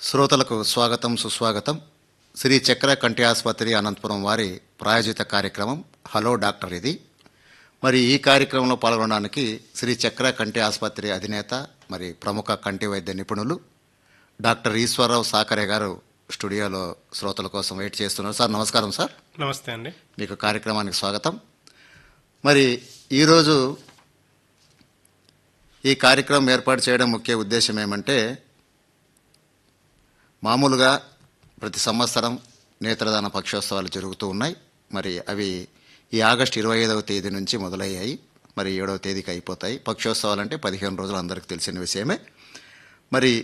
శ్రోతలకు స్వాగతం సుస్వాగతం శ్రీ చక్ర కంటి ఆసుపత్రి అనంతపురం వారి ప్రాయోజిత కార్యక్రమం హలో డాక్టర్ ఇది మరి ఈ కార్యక్రమంలో పాల్గొనడానికి శ్రీ చక్ర కంటి ఆసుపత్రి అధినేత మరి ప్రముఖ కంటి వైద్య నిపుణులు డాక్టర్ ఈశ్వరరావు సాకరే గారు స్టూడియోలో శ్రోతల కోసం వెయిట్ చేస్తున్నారు సార్ నమస్కారం సార్ నమస్తే అండి మీకు కార్యక్రమానికి స్వాగతం మరి ఈరోజు ఈ కార్యక్రమం ఏర్పాటు చేయడం ముఖ్య ఉద్దేశం ఏమంటే మామూలుగా ప్రతి సంవత్సరం నేత్రదాన పక్షోత్సవాలు జరుగుతూ ఉన్నాయి మరి అవి ఈ ఆగస్టు ఇరవై ఐదవ తేదీ నుంచి మొదలయ్యాయి మరి ఏడవ తేదీకి అయిపోతాయి పక్షోత్సవాలు అంటే పదిహేను రోజులు అందరికీ తెలిసిన విషయమే మరి